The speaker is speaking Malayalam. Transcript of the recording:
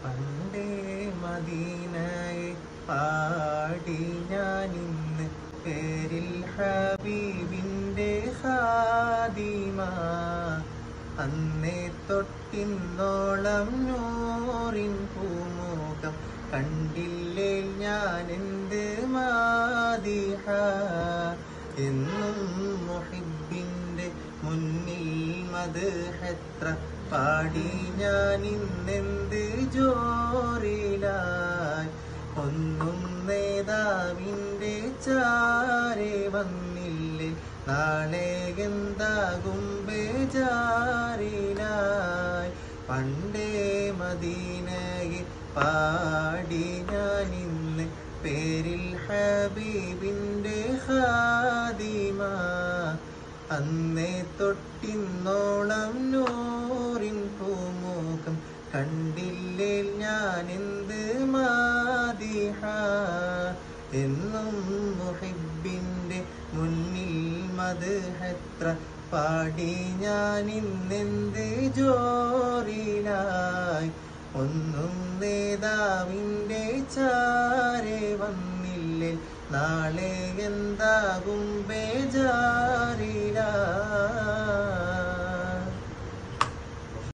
പണ്ടേ മദീനയെ പാടി ഞാൻ ഇന്ന് പേരിൽ ഹബീബിന്റെ ഹാദിമ അന്നേ തൊട്ടിന്നോളം നൂറിൻ പൂമുഖം കണ്ടില്ലേ ഞാൻ എന്ത് മാതിഹ എന്നും മുഹിബിന്റെ മുന്നിൽ മദ്ഹെത്ര പാടി ഞാൻ ഇന്നെന്ത് ജോറിലായി ഒന്നും നേതാവിന്റെ ചാരെ വന്നില്ലേ നാളെ എന്താകും ബേജാറിലായി പണ്ടേ മദീനയെ പാടി ഞാൻ ഇന്ന് പേരിൽ ഹബീബിന്റെ ഹാദിമ അന്നേ തൊട്ടിന്നോളം നൂറിൻ പൂമുഖം കണ്ടില്ലേ ഞാൻ എന്ത് മാതിഹ എന്നും മുഹിബിന്റെ മുന്നിൽ മദ്ഹെത്ര പാടി ഞാൻ ഇന്നെന്ത് ജോറിലായി ഒന്നും നേതാവിന്റെ ചാരെ വന്നില്ലേ നാളെ എന്താകും ബേജാറിലായി